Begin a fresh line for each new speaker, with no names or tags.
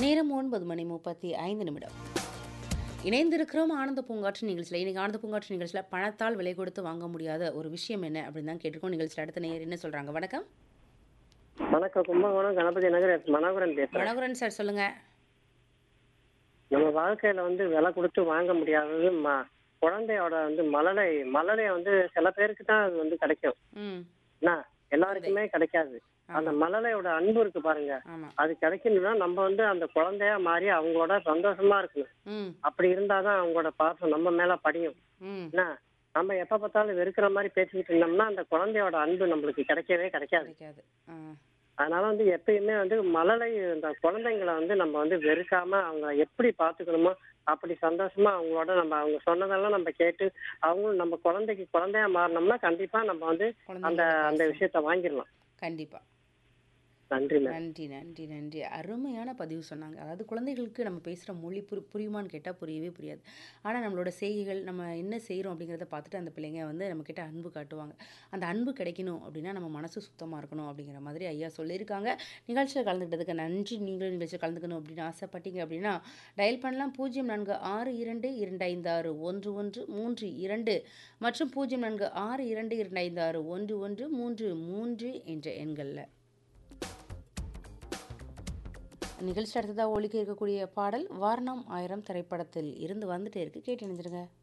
நேரம் ஒன்பது மணி முப்பத்தி ஐந்து நிமிடம் இணைந்திருக்கிறோம் ஆனந்த பூங்காற்று நிகழ்ச்சியில் இன்னைக்கு ஆனந்த பூங்காற்று நிகழ்ச்சியில் பணத்தால் விலை கொடுத்து வாங்க முடியாத ஒரு விஷயம் என்ன அப்படின்னு தான் கேட்டிருக்கோம் நிகழ்ச்சியில் அடுத்த நேர் என்ன சொல்றாங்க வணக்கம்
வணக்கம் கும்பகோணம் கணபதி நகர் எஸ் மனோகரன் பேசுறேன்
மனோகரன் சார் சொல்லுங்க
நம்ம வாழ்க்கையில வந்து விலை கொடுத்து வாங்க முடியாதது ம- குழந்தையோட வந்து மலலை மலலை வந்து சில பேருக்கு தான் அது வந்து கிடைக்கும்
ம்
என்ன எல்லாருக்குமே கிடைக்காது அந்த மலலையோட அன்பு இருக்கு பாருங்க
ஆமாம்
அது கிடைக்கணும்னா நம்ம வந்து அந்த குழந்தையா மாறி அவங்களோட சந்தோஷமா இருக்கணும்
ம்
அப்படி இருந்தாதான் அவங்களோட பாசம் நம்ம மேல படியும்
ம்
என்ன நம்ம எப்ப பார்த்தாலும் வெறுக்கிற மாதிரி பேசிக்கிட்டு இருந்தோம்னா அந்த குழந்தையோட அன்பு நம்மளுக்கு கிடைக்கவே கிடைக்காது
கிடைக்காது ஆ
அதனால வந்து எப்பயுமே வந்து மழலை இந்த குழந்தைங்களை வந்து நம்ம வந்து வெறுக்காம அவங்க எப்படி பாத்துக்கணுமோ அப்படி சந்தோஷமா அவங்களோட நம்ம அவங்க சொன்னதெல்லாம் நம்ம கேட்டு அவங்களும் நம்ம குழந்தைக்கு குழந்தையா மாறினோம்னா கண்டிப்பா நம்ம வந்து அந்த
குழந்தைங்களோட
அந்த
பாசம்.
விஷயத்த வாங்கிடலாம்
கண்டிப்பா
நன்றி மேம்
நன்றி நன்றி நன்றி அருமையான பதிவு சொன்னாங்க அதாவது குழந்தைகளுக்கு நம்ம பேசுகிற மொழி புரி புரியுமான்னு கேட்டால் புரியவே புரியாது ஆனால் நம்மளோட செய்கைகள் நம்ம என்ன செய்கிறோம் அப்படிங்கிறத பார்த்துட்டு அந்த பிள்ளைங்க வந்து நம்மக்கிட்ட அன்பு காட்டுவாங்க அந்த அன்பு கிடைக்கணும் அப்படின்னா நம்ம மனசு சுத்தமாக இருக்கணும் அப்படிங்கிற மாதிரி ஐயா சொல்லியிருக்காங்க நிகழ்ச்சியில் கலந்துக்கிட்டதுக்கு நன்றி நீங்களும் நிகழ்ச்சியில் கலந்துக்கணும் அப்படின்னு ஆசைப்பட்டீங்க அப்படின்னா டயல் பண்ணலாம் பூஜ்ஜியம் நான்கு ஆறு இரண்டு இரண்டு ஐந்து ஆறு ஒன்று ஒன்று மூன்று இரண்டு மற்றும் பூஜ்ஜியம் நான்கு ஆறு இரண்டு இரண்டு ஐந்து ஆறு ஒன்று ஒன்று மூன்று மூன்று என்ற எண்களில் நிகழ்ச்சி அடுத்ததாக ஒழிக்க இருக்கக்கூடிய பாடல் வாரணம் ஆயிரம் திரைப்படத்தில் இருந்து வந்துட்டே இருக்கு கேட்டு இணைஞ்சிருங்க